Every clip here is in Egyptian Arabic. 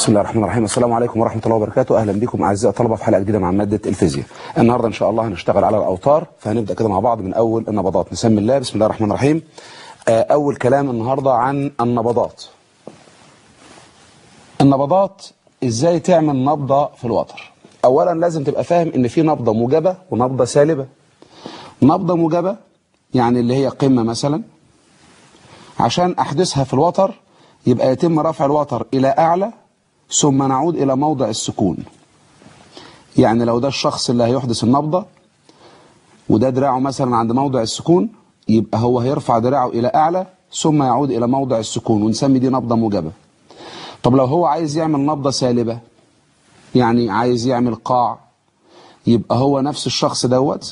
بسم الله الرحمن الرحيم السلام عليكم ورحمة الله وبركاته أهلا بكم أعزائي الطلبة في حلقة جديدة مع مادة الفيزياء النهاردة إن شاء الله هنشتغل على الأوتار فهنبدأ كده مع بعض من أول النبضات نسمي الله بسم الله الرحمن الرحيم آه، أول كلام النهاردة عن النبضات النبضات إزاي تعمل نبضة في الوتر أولا لازم تبقى فاهم إن في نبضة موجبة ونبضة سالبة نبضة موجبة يعني اللي هي قمة مثلا عشان أحدثها في الوتر يبقى يتم رفع الوتر إلى أعلى ثم نعود إلى موضع السكون يعني لو ده الشخص اللي هيحدث النبضة وده دراعه مثلا عند موضع السكون يبقى هو هيرفع دراعه إلى أعلى ثم يعود إلى موضع السكون ونسمي دي نبضة موجبة طب لو هو عايز يعمل نبضة سالبة يعني عايز يعمل قاع يبقى هو نفس الشخص دوت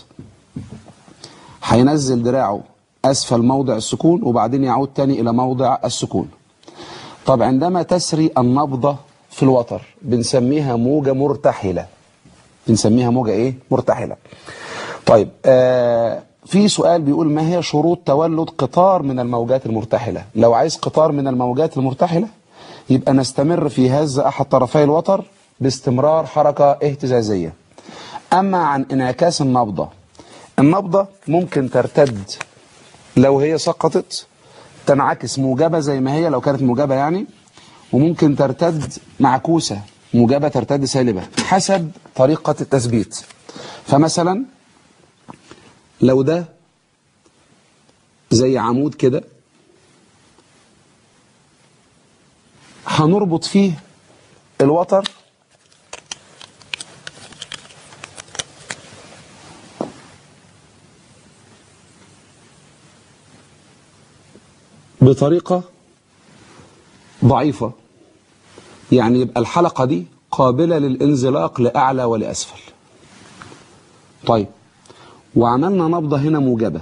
هينزل دراعه أسفل موضع السكون وبعدين يعود تاني إلى موضع السكون طب عندما تسري النبضة في الوتر بنسميها موجة مرتحلة بنسميها موجة ايه مرتحلة طيب آه في سؤال بيقول ما هي شروط تولد قطار من الموجات المرتحلة لو عايز قطار من الموجات المرتحلة يبقى نستمر في هز أحد طرفي الوتر باستمرار حركة اهتزازية أما عن انعكاس النبضة النبضة ممكن ترتد لو هي سقطت تنعكس موجبة زي ما هي لو كانت موجبة يعني وممكن ترتد معكوسة موجبة ترتد سالبة حسب طريقة التثبيت فمثلا لو ده زي عمود كده هنربط فيه الوتر بطريقة ضعيفة يعني يبقى الحلقة دي قابلة للانزلاق لأعلى ولأسفل طيب وعملنا نبضة هنا موجبة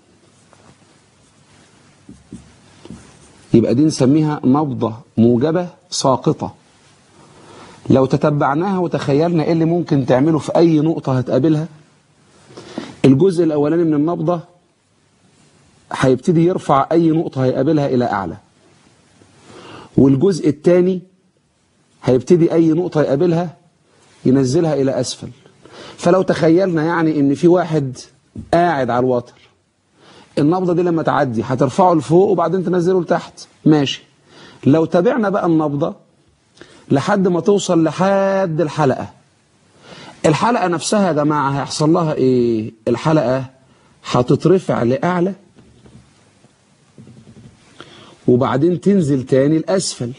يبقى دي نسميها نبضة موجبة ساقطة لو تتبعناها وتخيلنا ايه اللي ممكن تعمله في اي نقطة هتقابلها الجزء الاولاني من النبضة هيبتدي يرفع اي نقطة هيقابلها الى اعلى والجزء الثاني هيبتدي اي نقطة يقابلها ينزلها الى اسفل فلو تخيلنا يعني ان في واحد قاعد على الوتر النبضة دي لما تعدي هترفعه لفوق وبعدين تنزله لتحت ماشي لو تابعنا بقى النبضة لحد ما توصل لحد الحلقة الحلقة نفسها يا جماعة هيحصل لها ايه الحلقة هتترفع لأعلى وبعدين تنزل تاني لأسفل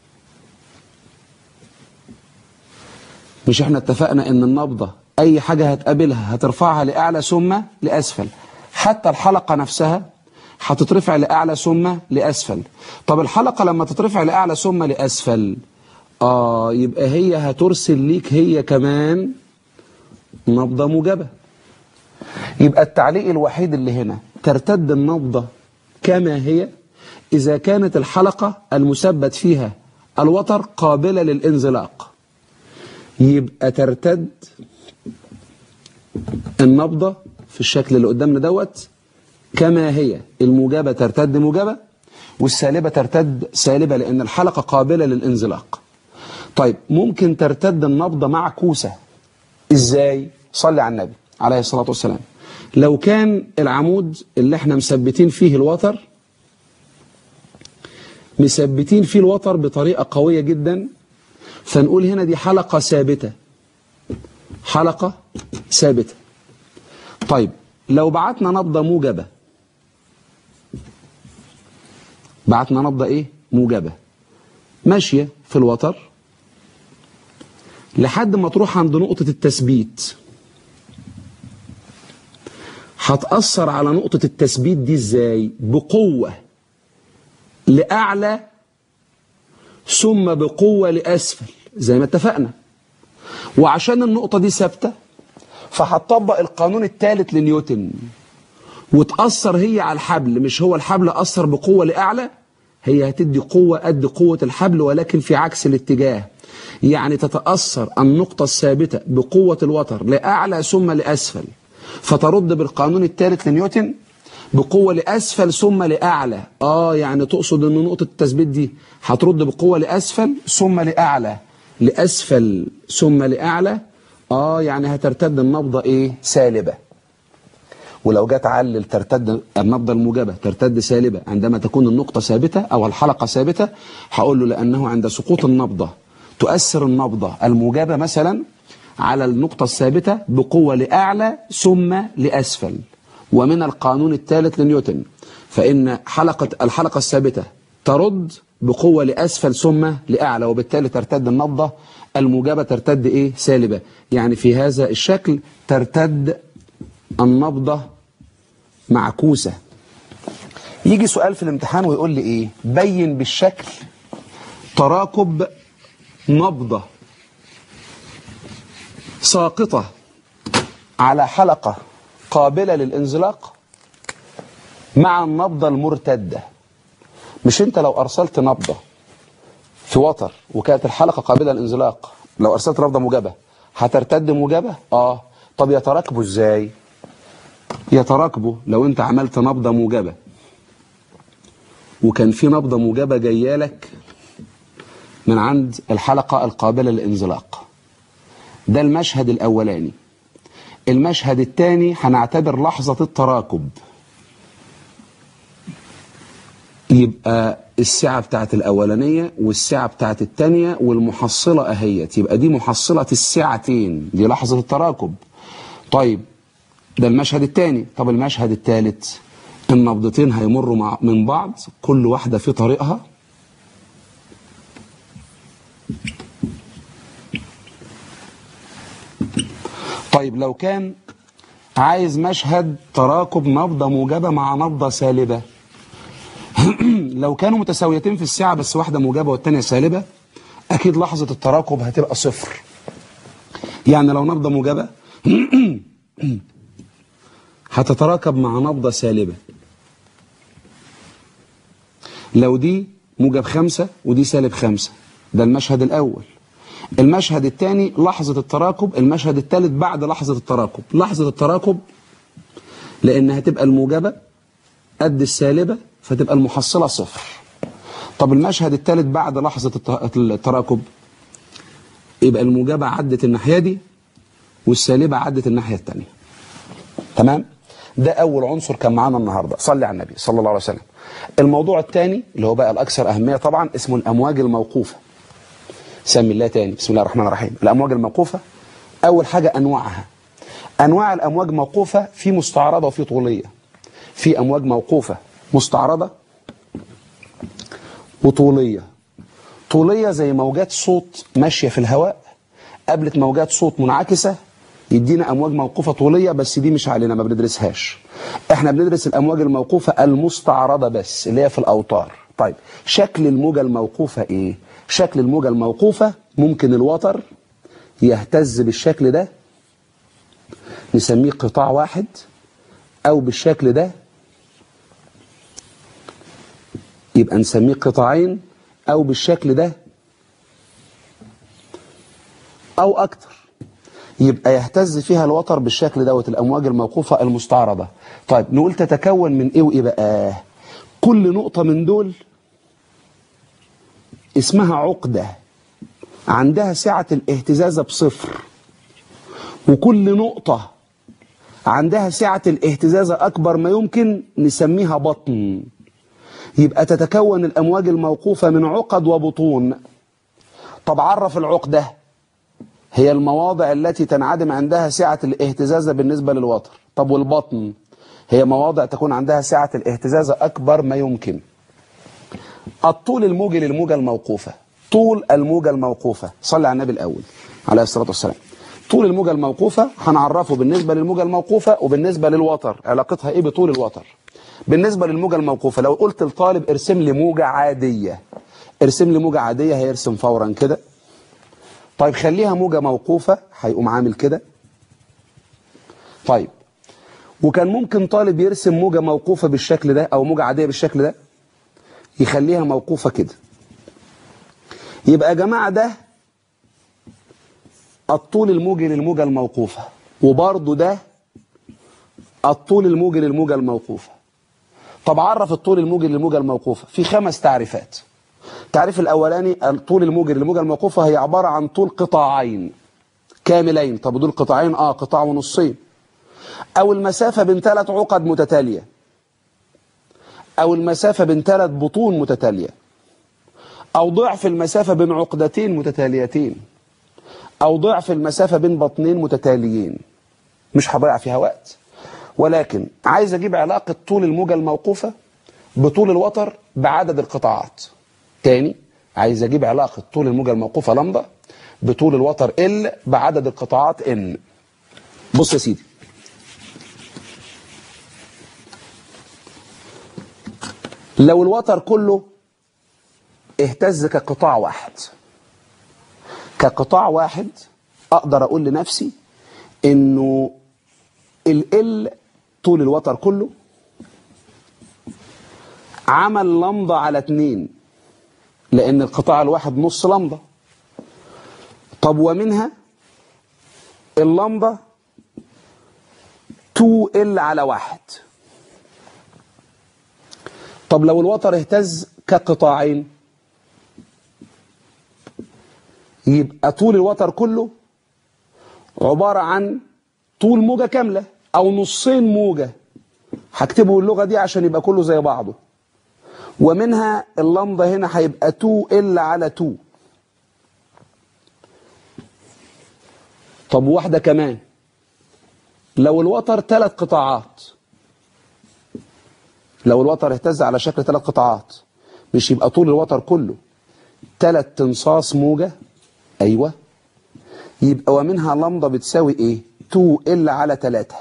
مش احنا اتفقنا ان النبضة اي حاجة هتقابلها هترفعها لأعلى ثم لأسفل حتى الحلقة نفسها هتترفع لأعلى ثم لأسفل طب الحلقة لما تترفع لأعلى ثم لأسفل آه يبقى هي هترسل ليك هي كمان نبضة موجبة يبقى التعليق الوحيد اللي هنا ترتد النبضة كما هي إذا كانت الحلقة المثبت فيها الوتر قابلة للانزلاق يبقى ترتد النبضة في الشكل اللي قدامنا دوت كما هي الموجبة ترتد موجبة والسالبة ترتد سالبة لأن الحلقة قابلة للانزلاق طيب ممكن ترتد النبضة معكوسة ازاي صلي على النبي عليه الصلاة والسلام لو كان العمود اللي احنا مثبتين فيه الوتر مثبتين فيه الوتر بطريقة قوية جدا فنقول هنا دي حلقة ثابتة حلقة ثابتة طيب لو بعتنا نبضة موجبة بعتنا نبضة ايه موجبة ماشية في الوتر لحد ما تروح عند نقطة التثبيت هتأثر على نقطة التثبيت دي ازاي بقوة لأعلى ثم بقوة لأسفل زي ما اتفقنا وعشان النقطة دي ثابتة فهتطبق القانون الثالث لنيوتن وتأثر هي على الحبل مش هو الحبل أثر بقوة لأعلى هي هتدي قوة قد قوة الحبل ولكن في عكس الاتجاه يعني تتأثر النقطة الثابتة بقوة الوتر لأعلى ثم لأسفل فترد بالقانون الثالث لنيوتن بقوة لأسفل ثم لأعلى آه يعني تقصد أن نقطة التثبيت دي هترد بقوة لأسفل ثم لأعلى لأسفل ثم لأعلى آه يعني هترتد النبضة إيه سالبة ولو جت علل ترتد النبضة الموجبة ترتد سالبة عندما تكون النقطة ثابتة أو الحلقة ثابتة هقول له لأنه عند سقوط النبضة تؤثر النبضة الموجبة مثلا على النقطة الثابتة بقوة لأعلى ثم لأسفل ومن القانون الثالث لنيوتن فإن حلقة الحلقة الثابتة ترد بقوة لأسفل ثم لأعلى وبالتالي ترتد النبضة الموجبة ترتد إيه سالبة يعني في هذا الشكل ترتد النبضة معكوسة يجي سؤال في الامتحان ويقول لي إيه بين بالشكل تراكب نبضة ساقطة على حلقة قابلة للانزلاق مع النبضة المرتدة مش انت لو ارسلت نبضة في وتر وكانت الحلقة قابلة للانزلاق لو ارسلت نبضة موجبة هترتد موجبة اه طب يتراكبوا ازاي يتراكبوا لو انت عملت نبضة موجبة وكان في نبضة موجبة جايه لك من عند الحلقة القابلة للانزلاق ده المشهد الأولاني المشهد الثاني هنعتبر لحظة التراكب يبقى السعة بتاعت الأولانية والسعة بتاعت الثانية والمحصلة أهيت يبقى دي محصلة السعتين دي لحظة التراكب طيب ده المشهد الثاني طب المشهد الثالث النبضتين هيمروا مع من بعض كل واحدة في طريقها طيب لو كان عايز مشهد تراكب نبضة موجبة مع نبضة سالبة لو كانوا متساويتين في الساعة بس واحدة موجبة والتانية سالبة أكيد لحظة التراكب هتبقى صفر يعني لو نبضة موجبة هتتراكب مع نبضة سالبة لو دي موجب خمسة ودي سالب خمسة ده المشهد الأول المشهد الثاني لحظة التراكب المشهد الثالث بعد لحظة التراكب لحظة التراكب لأن هتبقى الموجبة قد السالبة فتبقى المحصلة صفر طب المشهد الثالث بعد لحظة التراكب يبقى الموجبة عدت الناحية دي والسالبة عدت الناحية الثانية تمام ده أول عنصر كان معانا النهاردة صلي على النبي صلى الله عليه وسلم الموضوع الثاني اللي هو بقى الأكثر أهمية طبعا اسمه الأمواج الموقوفة سمي الله تاني بسم الله الرحمن الرحيم الأمواج الموقوفة أول حاجة أنواعها أنواع الأمواج موقوفة في مستعرضة وفي طولية في أمواج موقوفة مستعرضة وطولية طولية زي موجات صوت ماشية في الهواء قابلت موجات صوت منعكسة يدينا أمواج موقوفة طولية بس دي مش علينا ما بندرسهاش احنا بندرس الأمواج الموقوفة المستعرضة بس اللي هي في الأوتار طيب شكل الموجة الموقوفة ايه شكل الموجة الموقوفة ممكن الوتر يهتز بالشكل ده نسميه قطاع واحد او بالشكل ده يبقى نسميه قطاعين او بالشكل ده او اكتر يبقى يهتز فيها الوتر بالشكل دوت الامواج الموقوفة المستعرضة طيب نقول تتكون من ايه وايه بقى كل نقطة من دول اسمها عقدة عندها سعة الاهتزاز بصفر وكل نقطة عندها سعة الاهتزاز أكبر ما يمكن نسميها بطن يبقى تتكون الأمواج الموقوفة من عقد وبطون طب عرف العقدة هي المواضع التي تنعدم عندها سعة الاهتزاز بالنسبة للوتر طب والبطن هي مواضع تكون عندها سعة الاهتزاز أكبر ما يمكن الطول الموجي للموجة الموقوفة طول الموجة الموقوفة صلي على النبي الأول عليه الصلاة والسلام طول الموجة الموقوفة هنعرفه بالنسبة للموجة الموقوفة وبالنسبة للوتر علاقتها ايه بطول الوتر بالنسبة للموجة الموقوفة لو قلت للطالب ارسم لي موجة عادية ارسم لي موجة عادية هيرسم فورا كده طيب خليها موجة موقوفة هيقوم عامل كده طيب وكان ممكن طالب يرسم موجة موقوفة بالشكل ده او موجة عادية بالشكل ده يخليها موقوفة كده يبقى يا جماعة ده الطول الموجي للموجة الموقوفة وبرضه ده الطول الموجي للموجة الموقوفة طب عرف الطول الموجي للموجة الموقوفة في خمس تعريفات التعريف الأولاني الطول الموجي للموجة الموقوفة هي عبارة عن طول قطاعين كاملين طب دول قطاعين اه قطاع ونصين أو المسافة بين ثلاث عقد متتالية أو المسافة بين ثلاث بطون متتالية أو ضعف المسافة بين عقدتين متتاليتين أو ضعف المسافة بين بطنين متتاليين مش هضيع فيها وقت ولكن عايز أجيب علاقة طول الموجة الموقوفة بطول الوتر بعدد القطاعات تاني عايز أجيب علاقة طول الموجة الموقوفة لمدة بطول الوتر ال بعدد القطاعات ان بص يا سيدي لو الوتر كله اهتز كقطاع واحد كقطاع واحد اقدر اقول لنفسي انه ال طول الوتر كله عمل لمضة على اتنين لان القطاع الواحد نص لمضة طب ومنها اللمضة 2 ال على واحد طب لو الوتر اهتز كقطاعين يبقى طول الوتر كله عبارة عن طول موجة كاملة أو نصين موجة هكتبه اللغة دي عشان يبقى كله زي بعضه ومنها اللمضة هنا هيبقى 2 ال على 2 طب واحدة كمان لو الوتر ثلاث قطاعات لو الوتر اهتز على شكل ثلاث قطاعات مش يبقى طول الوتر كله ثلاث تنصاص موجة ايوه يبقى ومنها لمضة بتساوي ايه 2 ال على 3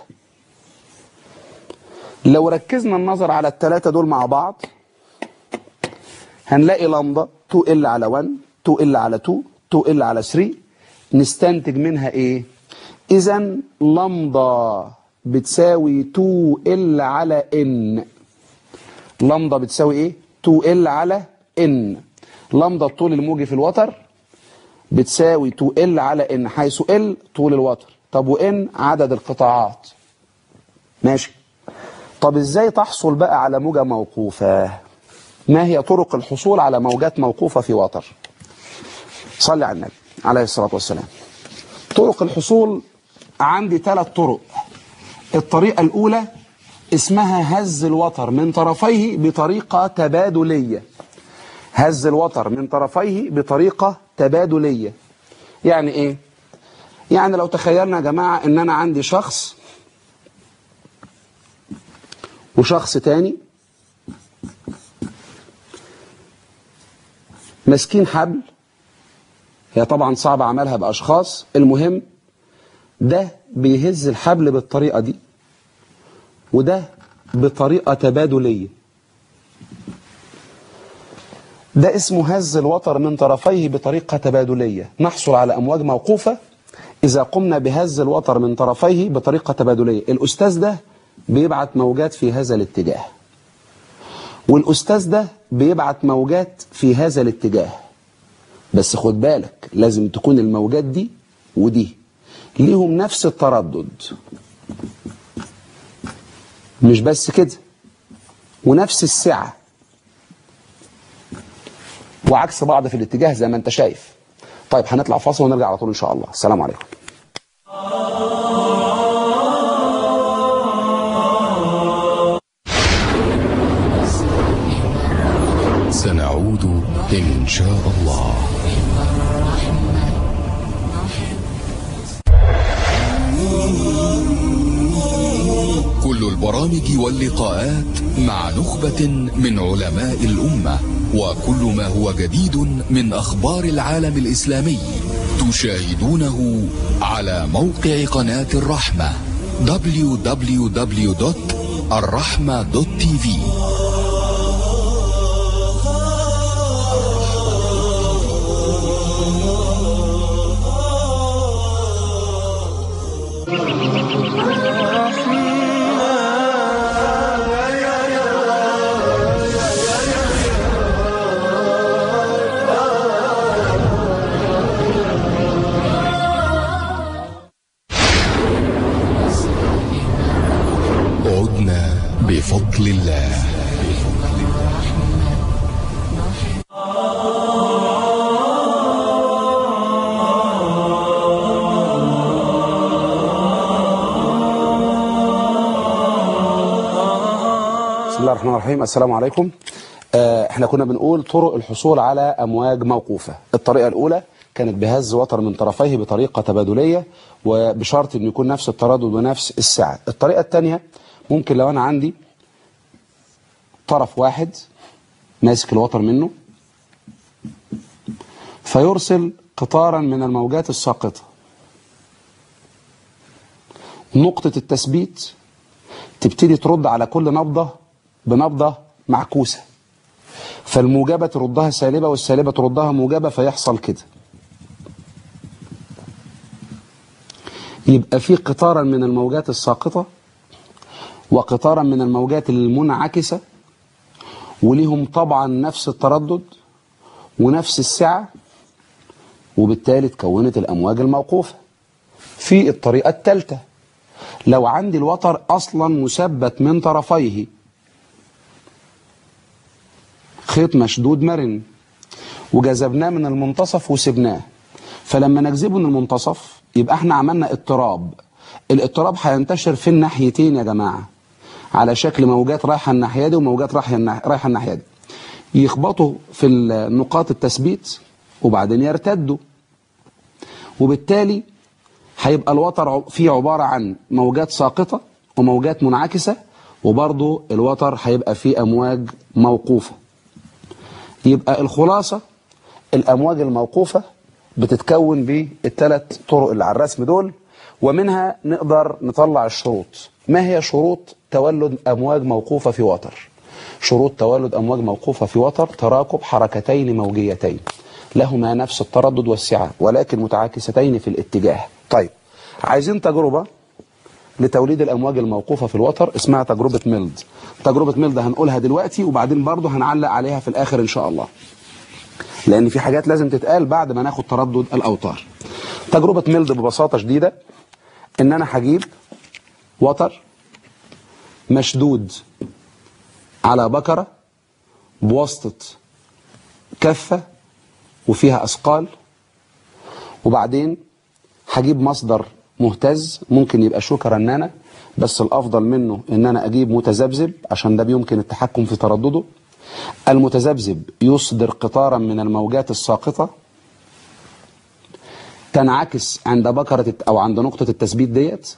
لو ركزنا النظر على الثلاثة دول مع بعض هنلاقي لمضة 2 ال على 1 2 ال على 2 2 ال على 3 نستنتج منها ايه اذا لمضة بتساوي 2 ال على ان لمضة بتساوي ايه 2 ال على ان لمضة الطول الموجي في الوتر بتساوي 2 ال على ان حيث ال طول الوتر طب وان عدد القطاعات ماشي طب ازاي تحصل بقى على موجة موقوفة ما هي طرق الحصول على موجات موقوفة في وتر صلي على النبي عليه الصلاة والسلام طرق الحصول عندي ثلاث طرق الطريقة الأولى اسمها هز الوتر من طرفيه بطريقة تبادلية هز الوتر من طرفيه بطريقة تبادلية يعني ايه يعني لو تخيلنا يا جماعة ان انا عندي شخص وشخص تاني ماسكين حبل هي طبعا صعب عملها بأشخاص المهم ده بيهز الحبل بالطريقة دي وده بطريقة تبادلية ده اسمه هز الوتر من طرفيه بطريقة تبادلية نحصل على أمواج موقوفة إذا قمنا بهز الوتر من طرفيه بطريقة تبادلية الأستاذ ده بيبعت موجات في هذا الاتجاه والأستاذ ده بيبعت موجات في هذا الاتجاه بس خد بالك لازم تكون الموجات دي ودي ليهم نفس التردد مش بس كده ونفس السعة وعكس بعض في الاتجاه زي ما انت شايف طيب هنطلع فاصل ونرجع على طول ان شاء الله السلام عليكم سنعود إن شاء الله كل البرامج واللقاءات مع نخبة من علماء الأمة وكل ما هو جديد من أخبار العالم الإسلامي تشاهدونه على موقع قناة الرحمة www.الرحمة.tv عدنا بفضل الله الرحمن الرحيم السلام عليكم آه، احنا كنا بنقول طرق الحصول على امواج موقوفة الطريقة الاولى كانت بهز وتر من طرفيه بطريقة تبادلية وبشرط انه يكون نفس التردد ونفس السعة الطريقة الثانية ممكن لو انا عندي طرف واحد ماسك الوتر منه فيرسل قطارا من الموجات الساقطة نقطة التثبيت تبتدي ترد على كل نبضة بنبضة معكوسة فالموجبة تردها سالبة والسالبة تردها موجبة فيحصل كده يبقى في قطارا من الموجات الساقطة وقطارا من الموجات المنعكسة وليهم طبعا نفس التردد ونفس السعة وبالتالي تكونت الأمواج الموقوفة في الطريقة الثالثة لو عندي الوتر أصلا مثبت من طرفيه خيط مشدود مرن وجذبناه من المنتصف وسبناه فلما نجذبه من المنتصف يبقى احنا عملنا اضطراب الاضطراب هينتشر في الناحيتين يا جماعة على شكل موجات رايحة الناحية دي وموجات رايحة الناح- رايحة الناحية دي يخبطوا في نقاط التثبيت وبعدين يرتدوا وبالتالي هيبقى الوتر ع- فيه عبارة عن موجات ساقطة وموجات منعكسة وبرضه الوتر هيبقى فيه أمواج موقوفة يبقى الخلاصة الأمواج الموقوفة بتتكون بالثلاث طرق اللي على الرسم دول ومنها نقدر نطلع الشروط ما هي شروط تولد أمواج موقوفة في وتر شروط تولد أمواج موقوفة في وتر تراكب حركتين موجيتين لهما نفس التردد والسعة ولكن متعاكستين في الاتجاه طيب عايزين تجربة لتوليد الأمواج الموقوفة في الوتر اسمها تجربة ميلد تجربة ميلد هنقولها دلوقتي وبعدين برضه هنعلق عليها في الآخر إن شاء الله لأن في حاجات لازم تتقال بعد ما ناخد تردد الأوتار تجربة ميلد ببساطة شديدة إن أنا هجيب وتر مشدود على بكرة بواسطة كفة وفيها أثقال وبعدين هجيب مصدر مهتز ممكن يبقى شوكة رنانة بس الأفضل منه إن أنا أجيب متذبذب عشان ده بيمكن التحكم في تردده المتذبذب يصدر قطارا من الموجات الساقطة تنعكس عند بكرة الت- أو عند نقطة التثبيت ديت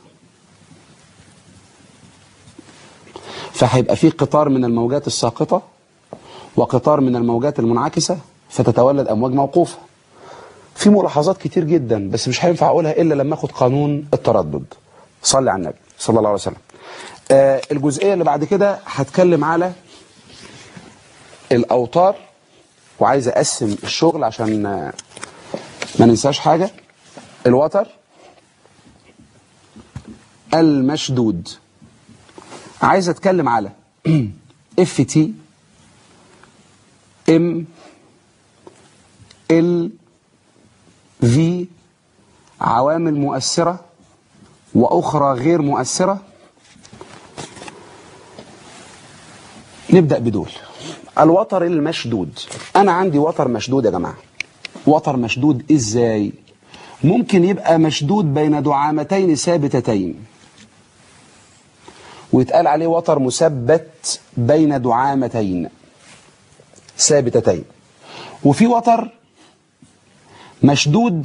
فهيبقى فيه قطار من الموجات الساقطة وقطار من الموجات المنعكسة فتتولد أمواج موقوفة في ملاحظات كتير جدا بس مش هينفع أقولها إلا لما أخد قانون التردد صلي على النبي صلى الله عليه وسلم آه الجزئية اللي بعد كده هتكلم على الأوتار وعايز أقسم الشغل عشان آه، ما ننساش حاجة الوتر المشدود عايز اتكلم على اف تي ام ال في عوامل مؤثرة وأخرى غير مؤثرة نبدأ بدول الوتر المشدود أنا عندي وتر مشدود يا جماعة وتر مشدود إزاي ممكن يبقى مشدود بين دعامتين ثابتتين ويتقال عليه وتر مثبت بين دعامتين ثابتتين وفي وتر مشدود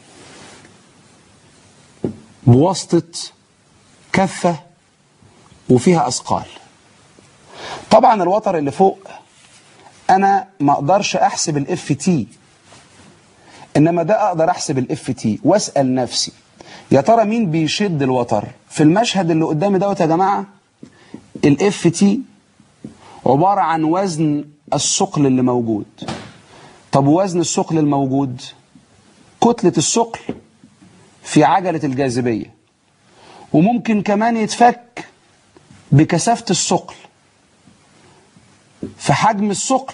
بواسطة كفة وفيها أثقال طبعا الوتر اللي فوق أنا ما أقدرش أحسب الاف تي إنما ده أقدر أحسب الاف تي وأسأل نفسي يا ترى مين بيشد الوتر في المشهد اللي قدامي دوت يا جماعة الاف تي عبارة عن وزن الثقل اللي موجود طب وزن الثقل الموجود كتلة الثقل في عجلة الجاذبية وممكن كمان يتفك بكثافة الثقل في حجم الثقل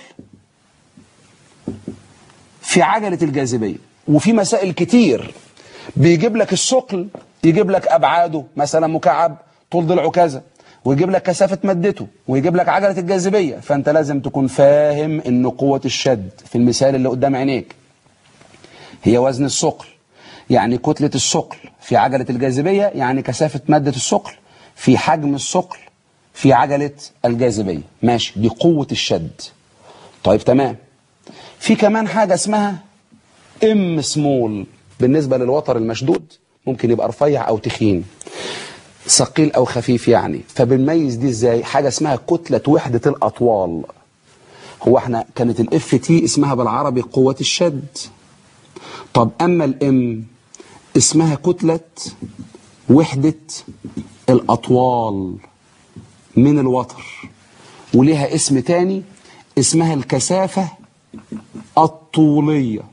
في عجلة الجاذبية وفي مسائل كتير بيجيب لك الثقل يجيب لك أبعاده مثلا مكعب طول ضلعه كذا ويجيب لك كثافة مادته ويجيب لك عجلة الجاذبية فأنت لازم تكون فاهم إن قوة الشد في المثال اللي قدام عينيك هي وزن الثقل يعني كتلة الثقل في عجلة الجاذبية يعني كثافة مادة الثقل في حجم الثقل في عجلة الجاذبية ماشي دي قوة الشد طيب تمام في كمان حاجة اسمها ام سمول بالنسبة للوتر المشدود ممكن يبقى رفيع او تخين ثقيل او خفيف يعني فبنميز دي ازاي حاجة اسمها كتلة وحدة الاطوال هو احنا كانت الاف تي اسمها بالعربي قوة الشد طب اما الام اسمها كتلة وحدة الاطوال من الوتر وليها اسم تاني اسمها الكثافة الطولية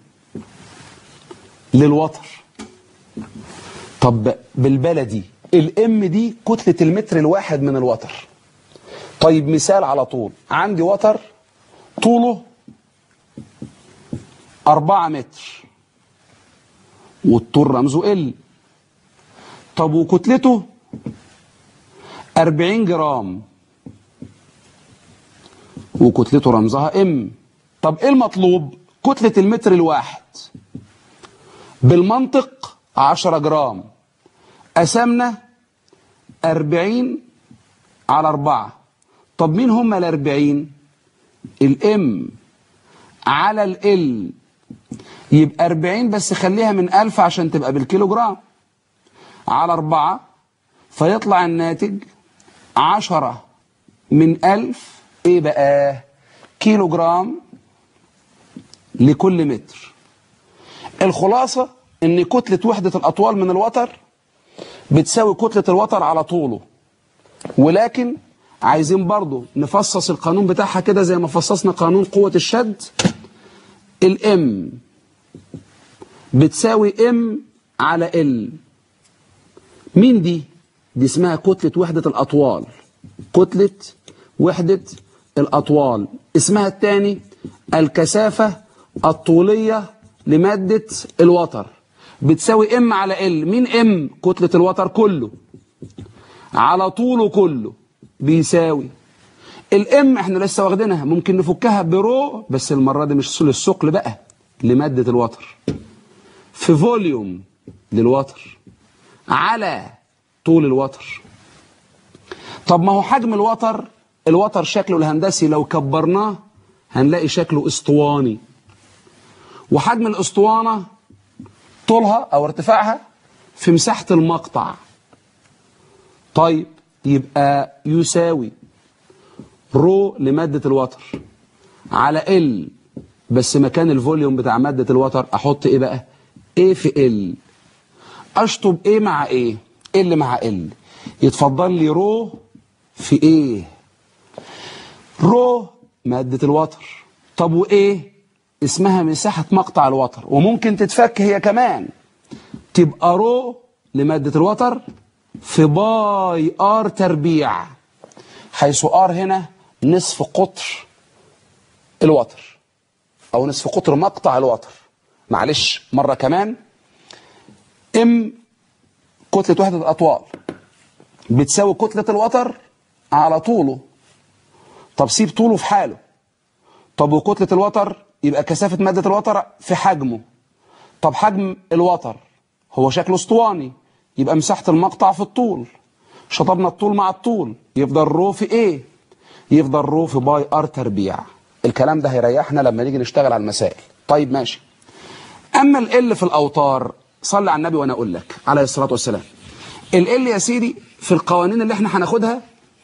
للوتر طب بالبلدي الام دي كتلة المتر الواحد من الوتر طيب مثال على طول عندي وتر طوله أربعة متر والطول رمزه ال طب وكتلته أربعين جرام وكتلته رمزها ام طب ايه المطلوب كتلة المتر الواحد بالمنطق عشرة جرام قسمنا أربعين على أربعة طب مين هم الأربعين الام على ال يبقى 40 بس خليها من 1000 عشان تبقى بالكيلو جرام على 4 فيطلع الناتج 10 من 1000 ايه بقى كيلو جرام لكل متر الخلاصة ان كتلة وحدة الاطوال من الوتر بتساوي كتلة الوتر على طوله ولكن عايزين برضو نفصص القانون بتاعها كده زي ما فصصنا قانون قوة الشد الام بتساوي ام على ال مين دي دي اسمها كتلة وحدة الأطوال كتلة وحدة الأطوال اسمها الثاني الكثافة الطولية لمادة الوتر بتساوي ام على ال مين ام كتلة الوتر كله على طوله كله بيساوي الام احنا لسه واخدينها ممكن نفكها برو بس المرة دي مش للثقل بقى لمادة الوتر في فوليوم للوتر على طول الوتر طب ما هو حجم الوتر الوتر شكله الهندسي لو كبرناه هنلاقي شكله اسطواني وحجم الاسطوانة طولها او ارتفاعها في مساحة المقطع طيب يبقى يساوي رو لمادة الوتر على ال بس مكان الفوليوم بتاع مادة الوتر احط ايه بقى ايه في ال اشطب ايه مع ايه ال مع ال يتفضل لي رو في ايه رو مادة الوتر طب وايه اسمها مساحة مقطع الوتر وممكن تتفك هي كمان تبقى رو لمادة الوتر في باي ار تربيع حيث ار هنا نصف قطر الوتر او نصف قطر مقطع الوتر معلش مرة كمان ام كتلة وحدة الأطوال بتساوي كتلة الوتر على طوله طب سيب طوله في حاله طب وكتلة الوتر يبقى كثافة مادة الوتر في حجمه طب حجم الوتر هو شكله اسطواني يبقى مساحة المقطع في الطول شطبنا الطول مع الطول يفضل رو في ايه يفضل رو في باي ار تربيع الكلام ده هيريحنا لما نيجي نشتغل على المسائل طيب ماشي اما ال في الاوتار صلي على النبي وانا اقول لك عليه الصلاه والسلام ال يا سيدي في القوانين اللي احنا هناخدها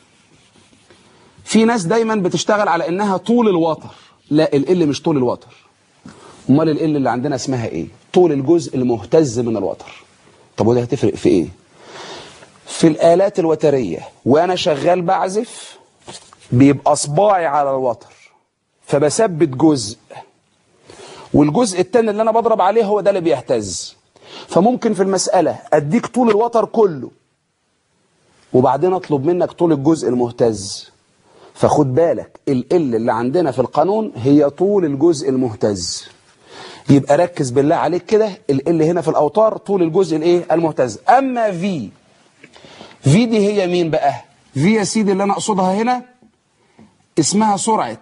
في ناس دايما بتشتغل على انها طول الوتر لا ال مش طول الوتر امال ال اللي عندنا اسمها ايه طول الجزء المهتز من الوتر طب وده هتفرق في ايه في الالات الوتريه وانا شغال بعزف بيبقى صباعي على الوتر فبثبت جزء والجزء التاني اللي انا بضرب عليه هو ده اللي بيهتز فممكن في المسألة اديك طول الوتر كله وبعدين اطلب منك طول الجزء المهتز فخد بالك ال اللي عندنا في القانون هي طول الجزء المهتز يبقى ركز بالله عليك كده ال هنا في الاوتار طول الجزء الايه المهتز اما في في دي هي مين بقى في يا سيدي اللي انا اقصدها هنا اسمها سرعة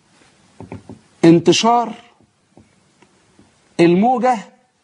انتشار الموجة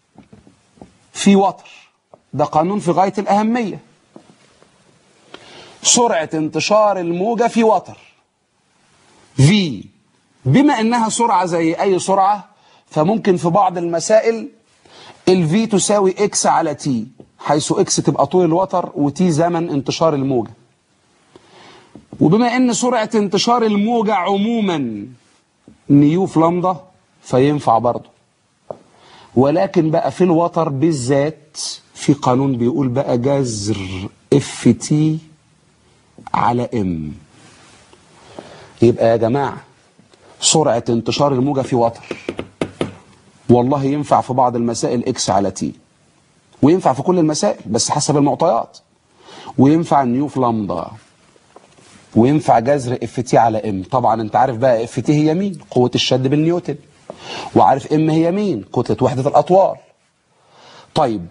في وتر ده قانون في غاية الأهمية سرعة انتشار الموجة في وتر v بما انها سرعة زي اي سرعة فممكن في بعض المسائل ال v تساوي x على t حيث x تبقى طول الوتر و t زمن انتشار الموجة وبما ان سرعة انتشار الموجة عموما نيو في لامدا فينفع برضه ولكن بقى في الوتر بالذات في قانون بيقول بقى جذر اف تي على ام يبقى يا جماعة سرعة انتشار الموجة في وتر والله ينفع في بعض المسائل اكس على تي وينفع في كل المسائل بس حسب المعطيات وينفع نيو في لامدا وينفع جذر اف تي على ام طبعا انت عارف بقى اف تي هي مين قوة الشد بالنيوتن وعارف ام هي مين كتلة وحدة الاطوال طيب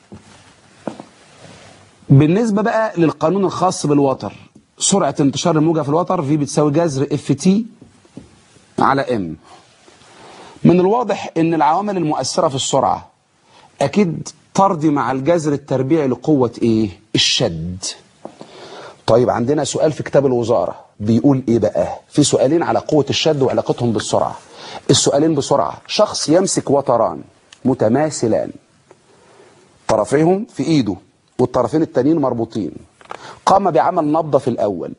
بالنسبة بقى للقانون الخاص بالوتر سرعة انتشار الموجة في الوتر في بتساوي جذر اف تي على ام من الواضح ان العوامل المؤثرة في السرعة اكيد ترضي مع الجذر التربيعي لقوة ايه الشد طيب عندنا سؤال في كتاب الوزارة بيقول ايه بقى في سؤالين على قوة الشد وعلاقتهم بالسرعة السؤالين بسرعة شخص يمسك وتران متماثلان طرفيهم في ايده والطرفين التانيين مربوطين قام بعمل نبضة في الأول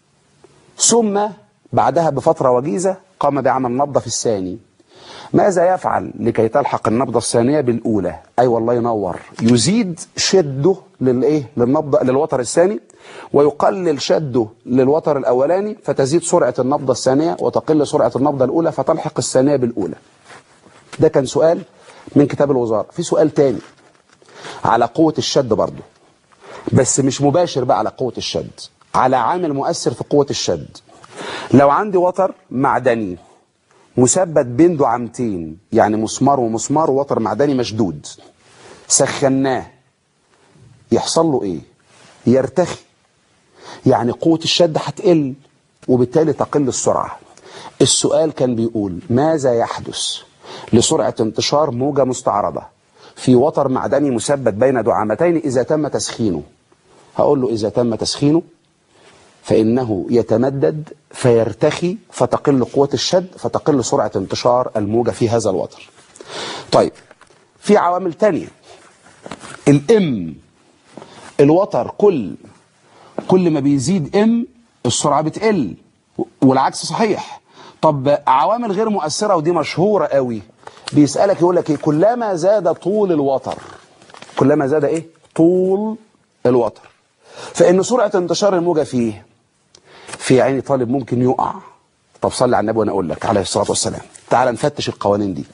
ثم بعدها بفترة وجيزة قام بعمل نبضة في الثاني ماذا يفعل لكي تلحق النبضة الثانية بالأولى أي أيوة والله ينور يزيد شده للإيه للنبضة للوتر الثاني ويقلل شده للوتر الأولاني فتزيد سرعة النبضة الثانية وتقل سرعة النبضة الأولى فتلحق الثانية بالأولى ده كان سؤال من كتاب الوزارة في سؤال تاني على قوة الشد برضه بس مش مباشر بقى على قوة الشد على عامل مؤثر في قوة الشد لو عندي وتر معدني مثبت بين دعامتين يعني مسمار ومسمار ووتر معدني مشدود سخناه يحصل له ايه يرتخي يعني قوة الشد هتقل وبالتالي تقل السرعة السؤال كان بيقول ماذا يحدث لسرعة انتشار موجة مستعرضة في وتر معدني مثبت بين دعامتين إذا تم تسخينه هقول له إذا تم تسخينه فإنه يتمدد فيرتخي فتقل قوة الشد فتقل سرعة انتشار الموجة في هذا الوتر طيب في عوامل تانية الام الوتر كل كل ما بيزيد ام السرعة بتقل والعكس صحيح طب عوامل غير مؤثرة ودي مشهورة قوي بيسألك يقول لك ايه كلما زاد طول الوتر كلما زاد ايه طول الوتر فإن سرعة انتشار الموجة فيه في عين طالب ممكن يقع طب صلي على النبي وانا اقول لك عليه الصلاة والسلام تعال نفتش القوانين دي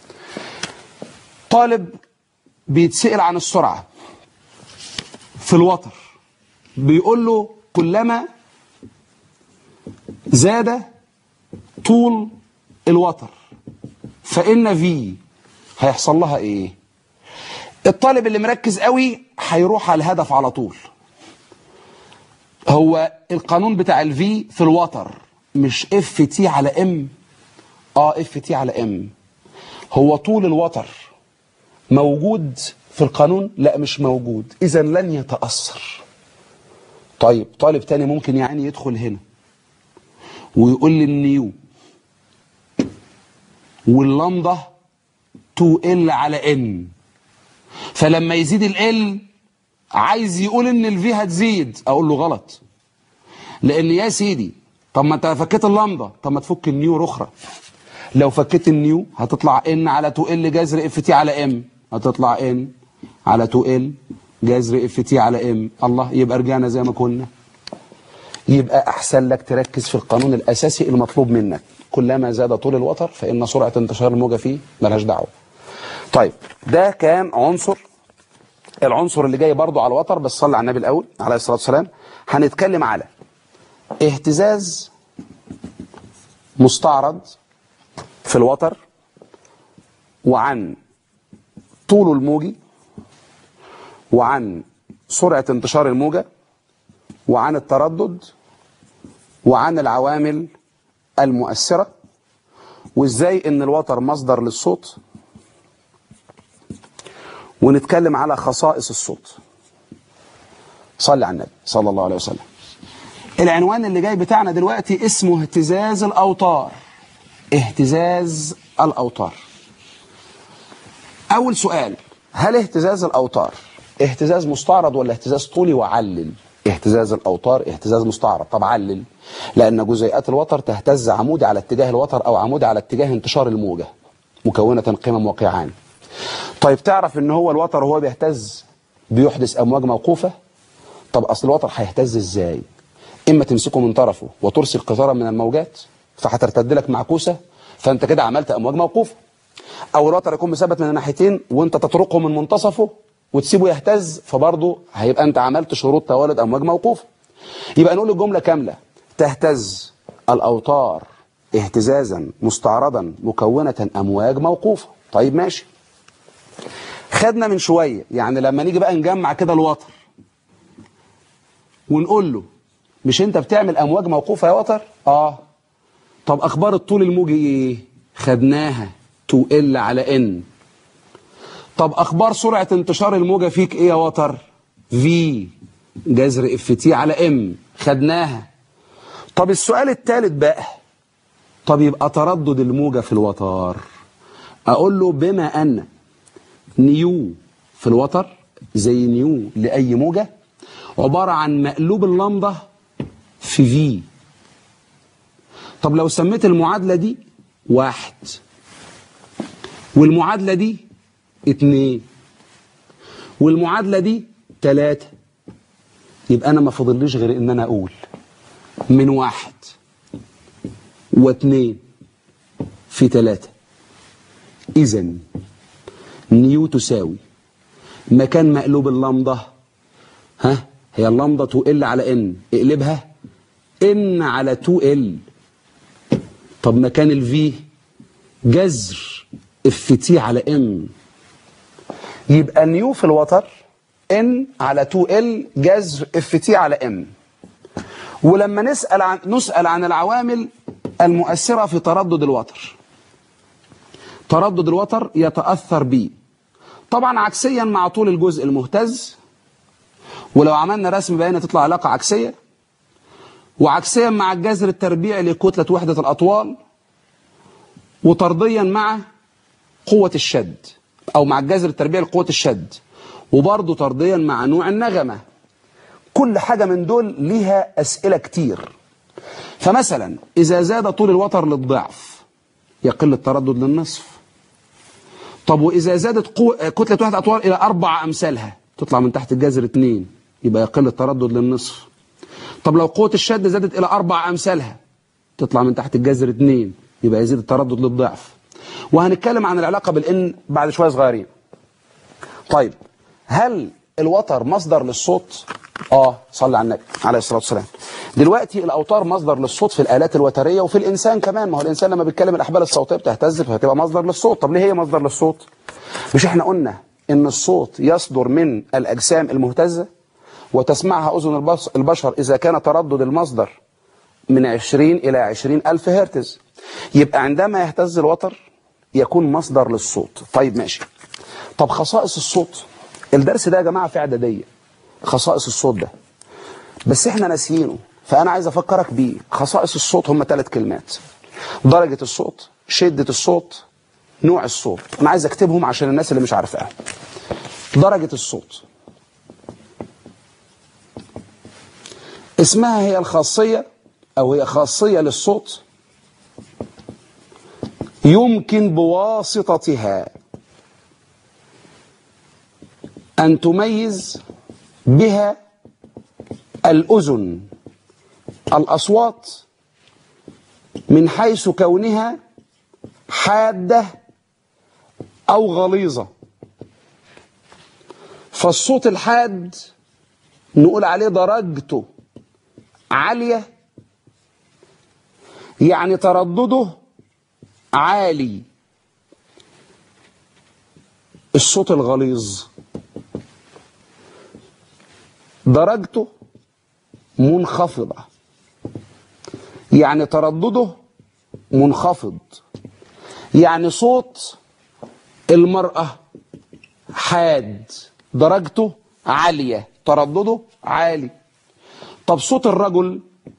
طالب بيتسأل عن السرعة في الوتر بيقول له كلما زاد طول الوتر فإن في هيحصل لها ايه الطالب اللي مركز قوي هيروح على الهدف على طول هو القانون بتاع الفي في الوتر مش اف تي على ام اه اف تي على ام هو طول الوتر موجود في القانون لا مش موجود اذا لن يتأثر طيب طالب تاني ممكن يعني يدخل هنا ويقول لي النيو واللمضة 2 ال على ان فلما يزيد ال عايز يقول ان الفي هتزيد اقول له غلط لان يا سيدي طب ما انت فكيت اللمضه طب ما تفك النيو الاخرى لو فكيت النيو هتطلع ان على 2 ال جذر اف تي على ام هتطلع ان على 2 ال جذر اف تي على ام الله يبقى رجعنا زي ما كنا يبقى احسن لك تركز في القانون الاساسي المطلوب منك كلما زاد طول الوتر فان سرعه انتشار الموجه فيه ملهاش دعوه طيب ده كان عنصر العنصر اللي جاي برضو على الوتر بس صلي على النبي الاول عليه الصلاه والسلام هنتكلم على اهتزاز مستعرض في الوتر وعن طوله الموجي وعن سرعة انتشار الموجة وعن التردد وعن العوامل المؤثرة وازاي ان الوتر مصدر للصوت ونتكلم على خصائص الصوت صلي على النبي صلى الله عليه وسلم العنوان اللي جاي بتاعنا دلوقتي اسمه اهتزاز الأوتار اهتزاز الأوتار أول سؤال هل اهتزاز الأوتار اهتزاز مستعرض ولا اهتزاز طولي وعلل اهتزاز الأوتار اهتزاز مستعرض طب علل لأن جزيئات الوتر تهتز عمودي على اتجاه الوتر أو عمودي على اتجاه انتشار الموجة مكونة قمم وقيعان طيب تعرف ان هو الوتر وهو بيهتز بيحدث امواج موقوفه طب اصل الوتر هيهتز ازاي اما تمسكه من طرفه وترسل قطارا من الموجات فهترتد لك معكوسه فانت كده عملت امواج موقوفه او الوتر يكون مثبت من الناحيتين وانت تطرقه من منتصفه وتسيبه يهتز فبرضه هيبقى انت عملت شروط توالد امواج موقوفه يبقى نقول الجمله كامله تهتز الاوتار اهتزازا مستعرضا مكونه امواج موقوفه طيب ماشي خدنا من شويه يعني لما نيجي بقى نجمع كده الوتر ونقول له مش انت بتعمل امواج موقوفه يا وتر اه طب اخبار الطول الموجي ايه خدناها 2 ال على ان طب اخبار سرعه انتشار الموجه فيك ايه يا وتر في جذر اف تي على ام خدناها طب السؤال الثالث بقى طب يبقى تردد الموجه في الوتر اقول له بما ان نيو في الوتر زي نيو لاي موجه عباره عن مقلوب اللمضه في في طب لو سميت المعادله دي واحد والمعادله دي اتنين والمعادله دي تلاته يبقى انا ما فاضليش غير ان انا اقول من واحد واتنين في تلاته اذا نيو تساوي مكان مقلوب اللمضة ها هي اللمضة 2 ال على ان اقلبها ان على 2 ال طب مكان الفي جذر اف تي على ام يبقى نيو في الوتر ان على 2 ال جذر اف تي على ام ولما نسأل عن نسأل عن العوامل المؤثرة في تردد الوتر تردد الوتر يتأثر به طبعا عكسيا مع طول الجزء المهتز ولو عملنا رسم بياني تطلع علاقة عكسية وعكسيا مع الجذر التربيعي لكتلة وحدة الأطوال وطرديا مع قوة الشد أو مع الجذر التربيعي لقوة الشد وبرضه طرديا مع نوع النغمة كل حاجة من دول ليها أسئلة كتير فمثلا إذا زاد طول الوتر للضعف يقل التردد للنصف طب وإذا زادت قو... كتلة وحدة أطوال إلى أربع أمثالها تطلع من تحت الجذر اتنين يبقى يقل التردد للنصف طب لو قوة الشد زادت إلى أربع أمثالها تطلع من تحت الجذر اتنين يبقى يزيد التردد للضعف وهنتكلم عن العلاقة بالإن بعد شوية صغيرين طيب هل الوتر مصدر للصوت اه صلي على النبي عليه الصلاه والسلام دلوقتي الاوتار مصدر للصوت في الالات الوتريه وفي الانسان كمان ما هو الانسان لما بيتكلم الاحبال الصوتيه بتهتز فهتبقى مصدر للصوت طب ليه هي مصدر للصوت مش احنا قلنا ان الصوت يصدر من الاجسام المهتزه وتسمعها اذن البص- البشر اذا كان تردد المصدر من 20 الى 20 الف هرتز يبقى عندما يهتز الوتر يكون مصدر للصوت طيب ماشي طب خصائص الصوت الدرس ده يا جماعه في اعداديه خصائص الصوت ده بس احنا ناسيينه فانا عايز افكرك بيه خصائص الصوت هم ثلاث كلمات درجه الصوت شده الصوت نوع الصوت انا عايز اكتبهم عشان الناس اللي مش عارفاها درجه الصوت اسمها هي الخاصيه او هي خاصيه للصوت يمكن بواسطتها أن تميز بها الأذن الأصوات من حيث كونها حادة أو غليظة فالصوت الحاد نقول عليه درجته عالية يعني تردده عالي الصوت الغليظ درجته منخفضة يعني تردده منخفض يعني صوت المرأة حاد درجته عالية تردده عالي طب صوت الرجل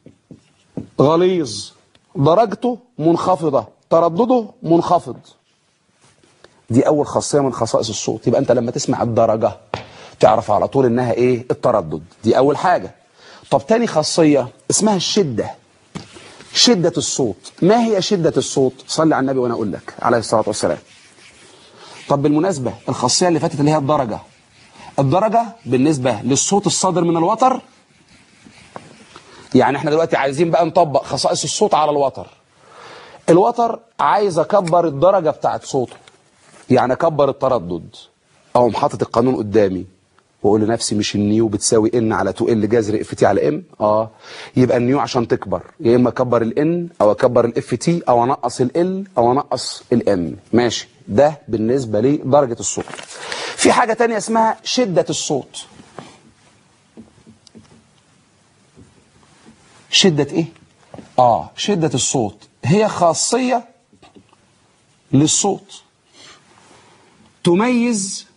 غليظ درجته منخفضة تردده منخفض دي أول خاصية من خصائص الصوت يبقى أنت لما تسمع الدرجة تعرف على طول إنها إيه التردد دي أول حاجة طب تاني خاصية اسمها الشدة شدة الصوت ما هي شدة الصوت صلي على النبي وأنا أقول لك عليه الصلاة والسلام طب بالمناسبة الخاصية اللي فاتت اللي هي الدرجة الدرجة بالنسبة للصوت الصادر من الوتر يعني احنا دلوقتي عايزين بقى نطبق خصائص الصوت على الوتر الوتر عايز اكبر الدرجة بتاعت صوته يعني اكبر التردد اقوم حاطط القانون قدامي واقول لنفسي مش النيو بتساوي ان على 2 ال جذر اف تي على ام اه يبقى النيو عشان تكبر يا اما اكبر الان او اكبر الاف تي او انقص ال او انقص الام ماشي ده بالنسبه لدرجه الصوت في حاجه تانية اسمها شده الصوت شده ايه اه شده الصوت هي خاصيه للصوت تميز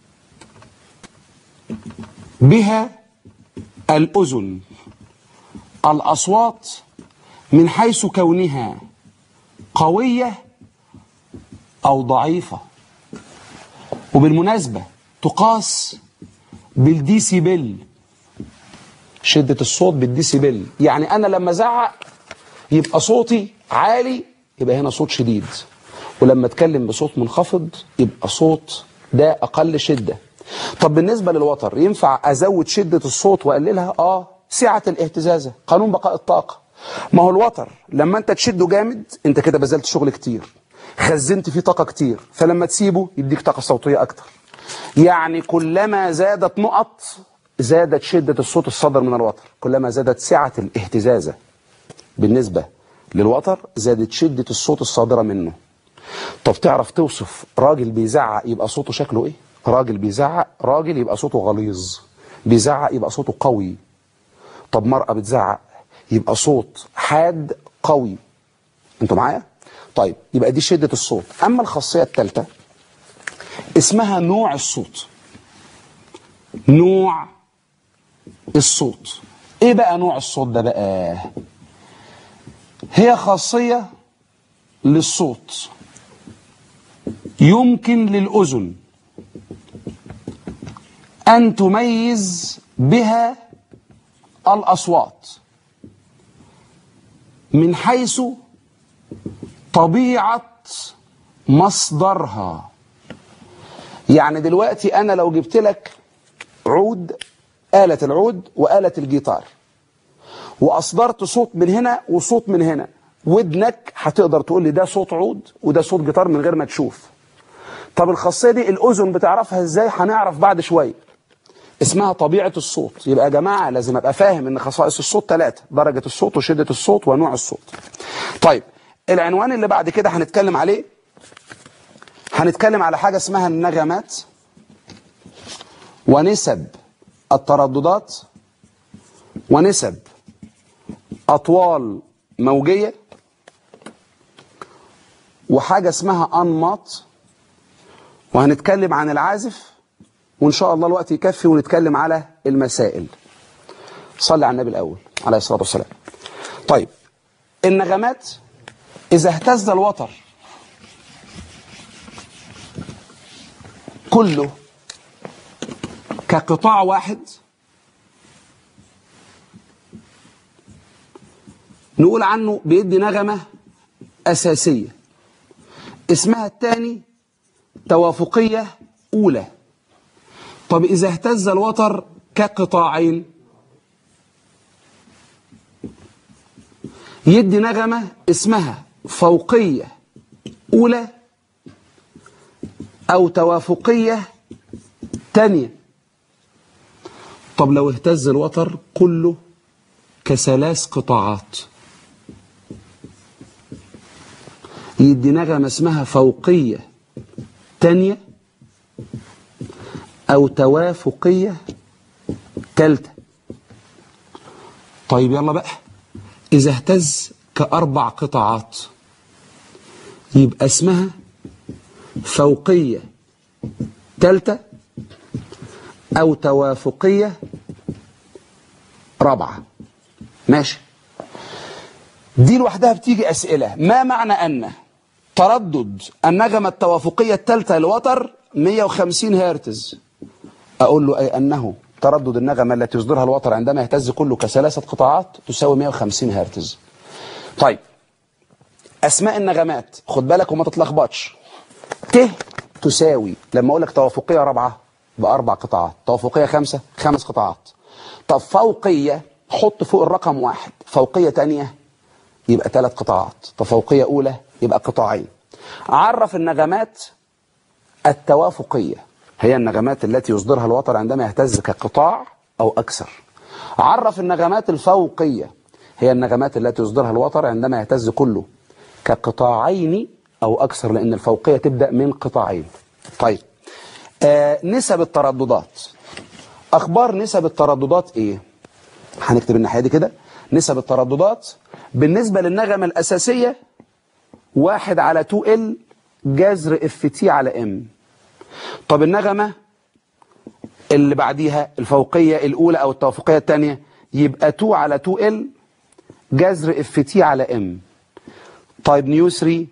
بها الأذن الأصوات من حيث كونها قوية أو ضعيفة وبالمناسبة تقاس بالديسيبل شدة الصوت بالديسيبل يعني أنا لما أزعق يبقى صوتي عالي يبقى هنا صوت شديد ولما أتكلم بصوت منخفض يبقى صوت ده أقل شدة طب بالنسبة للوتر ينفع أزود شدة الصوت وأقللها آه سعة الاهتزازة قانون بقاء الطاقة ما هو الوتر لما أنت تشده جامد أنت كده بذلت شغل كتير خزنت فيه طاقة كتير فلما تسيبه يديك طاقة صوتية أكتر يعني كلما زادت نقط زادت شدة الصوت الصادر من الوتر كلما زادت سعة الاهتزازة بالنسبة للوتر زادت شدة الصوت الصادرة منه طب تعرف توصف راجل بيزعق يبقى صوته شكله ايه راجل بيزعق راجل يبقى صوته غليظ بيزعق يبقى صوته قوي طب مرأة بتزعق يبقى صوت حاد قوي انتوا معايا طيب يبقى دي شدة الصوت اما الخاصية الثالثة اسمها نوع الصوت نوع الصوت ايه بقى نوع الصوت ده بقى هي خاصية للصوت يمكن للأذن أن تميز بها الأصوات من حيث طبيعة مصدرها يعني دلوقتي أنا لو جبت لك عود آلة العود وآلة الجيتار وأصدرت صوت من هنا وصوت من هنا ودنك هتقدر تقول لي ده صوت عود وده صوت جيتار من غير ما تشوف طب الخاصية دي الأذن بتعرفها ازاي هنعرف بعد شوية اسمها طبيعة الصوت يبقى يا جماعة لازم ابقى فاهم ان خصائص الصوت ثلاثة درجة الصوت وشدة الصوت ونوع الصوت طيب العنوان اللي بعد كده هنتكلم عليه هنتكلم على حاجة اسمها النغمات ونسب الترددات ونسب أطوال موجية وحاجة اسمها أنماط وهنتكلم عن العازف وإن شاء الله الوقت يكفي ونتكلم على المسائل صلي على النبي الأول عليه الصلاة والسلام طيب النغمات إذا اهتز الوتر كله كقطاع واحد نقول عنه بيدي نغمة أساسية اسمها الثاني توافقية أولى طب إذا اهتز الوتر كقطاعين يدي نغمة اسمها فوقية أولى أو توافقية تانية طب لو اهتز الوتر كله كثلاث قطاعات يدي نغمة اسمها فوقية تانية أو توافقية تالتة طيب يلا بقى إذا اهتز كأربع قطاعات يبقى اسمها فوقية تالتة أو توافقية رابعة ماشي دي لوحدها بتيجي أسئلة ما معنى أن تردد النغمة التوافقية الثالثة للوتر 150 هرتز أقول له أي أنه تردد النغمة التي يصدرها الوتر عندما يهتز كله كثلاثة قطاعات تساوي 150 هرتز طيب أسماء النغمات خد بالك وما تتلخبطش ت تساوي لما أقول لك توافقية رابعة بأربع قطاعات توافقية خمسة خمس قطاعات طب فوقية حط فوق الرقم واحد فوقية تانية يبقى ثلاث قطاعات تفوقية أولى يبقى قطاعين عرف النغمات التوافقية هي النغمات التي يصدرها الوتر عندما يهتز كقطاع أو أكثر عرف النغمات الفوقية هي النغمات التي يصدرها الوتر عندما يهتز كله كقطاعين أو أكثر لأن الفوقية تبدأ من قطاعين طيب آه نسب الترددات أخبار نسب الترددات إيه هنكتب الناحية دي كده نسب الترددات بالنسبة للنغمة الأساسية واحد على 2L جذر اف تي على ام طب النغمة اللي بعديها الفوقية الأولى أو التوافقية الثانية يبقى 2 على 2L جذر اف تي على ام طيب نيو 3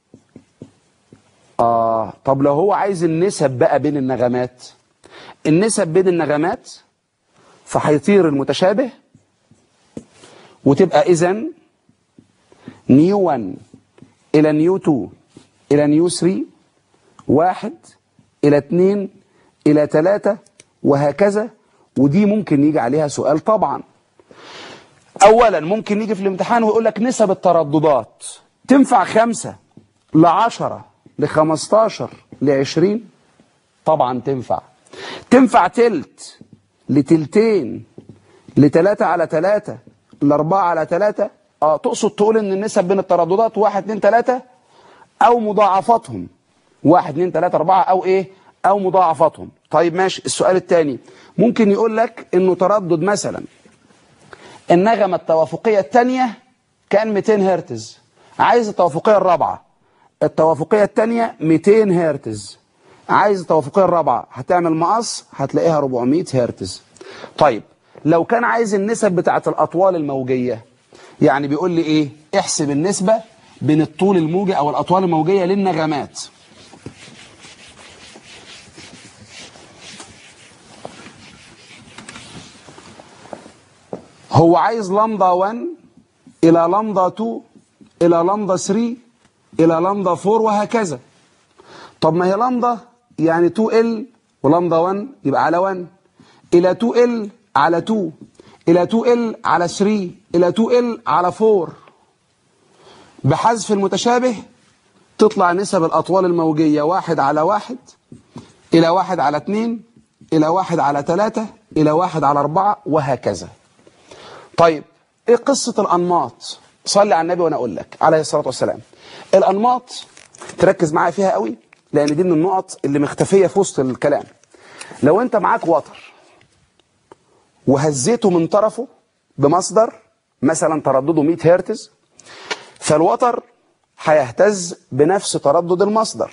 آه طب لو هو عايز النسب بقى بين النغمات النسب بين النغمات فهيطير المتشابه وتبقى إذا نيو 1 إلى نيو 2 إلى نيو 3 واحد إلى 2 إلى 3 وهكذا ودي ممكن يجي عليها سؤال طبعا أولا ممكن يجي في الامتحان ويقول لك نسب الترددات تنفع خمسة لعشرة لخمستاشر لعشرين طبعا تنفع تنفع تلت لتلتين لتلاتة على تلاتة لأربعة على تلاتة اه تقصد تقول ان النسب بين الترددات واحد اتنين تلاتة او مضاعفاتهم واحد اتنين تلاتة اربعة او ايه او مضاعفاتهم طيب ماشي السؤال الثاني ممكن يقول لك انه تردد مثلا النغمة التوافقية الثانية كان 200 هرتز عايز التوافقية الرابعة التوافقية الثانية 200 هرتز عايز التوافقية الرابعة هتعمل مقص هتلاقيها 400 هرتز طيب لو كان عايز النسب بتاعة الأطوال الموجية يعني بيقول لي ايه احسب النسبة بين الطول الموجي او الاطوال الموجية للنغمات هو عايز لمضة 1 الى لمضة 2 الى لمضة 3 الى لمضة 4 وهكذا طب ما هي لمضة يعني 2L ولمضة 1 يبقى على 1 الى 2L على 2 إلى 2L على 3 إلى 2L على 4 بحذف المتشابه تطلع نسب الأطوال الموجية واحد على واحد إلى واحد على 2 إلى واحد على 3 إلى واحد على 4 وهكذا طيب إيه قصة الأنماط صلي على النبي وأنا أقول لك عليه الصلاة والسلام الأنماط تركز معايا فيها قوي لأن دي من النقط اللي مختفية في وسط الكلام لو أنت معاك وتر وهزيته من طرفه بمصدر مثلا تردده 100 هرتز فالوتر هيهتز بنفس تردد المصدر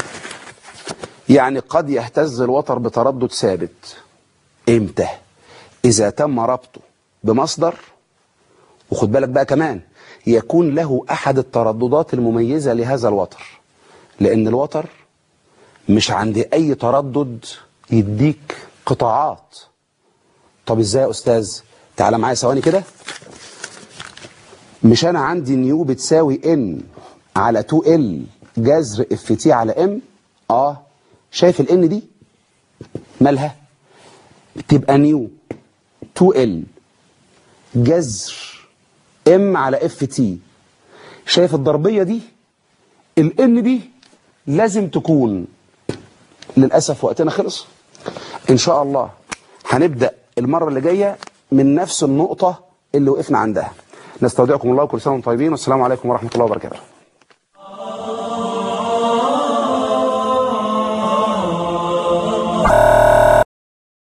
يعني قد يهتز الوتر بتردد ثابت امتى اذا تم ربطه بمصدر وخد بالك بقى كمان يكون له احد الترددات المميزة لهذا الوتر لان الوتر مش عند اي تردد يديك قطاعات طب ازاي يا استاذ تعالى معايا ثواني كده مش انا عندي نيو بتساوي ان على 2 ال جذر اف تي على ام اه شايف الان دي مالها تبقى نيو 2 ال جذر ام على اف تي شايف الضربيه دي الان دي لازم تكون للاسف وقتنا خلص ان شاء الله هنبدا المرة اللي جاية من نفس النقطة اللي وقفنا عندها نستودعكم الله كل سنة وانتم طيبين والسلام عليكم ورحمة الله وبركاته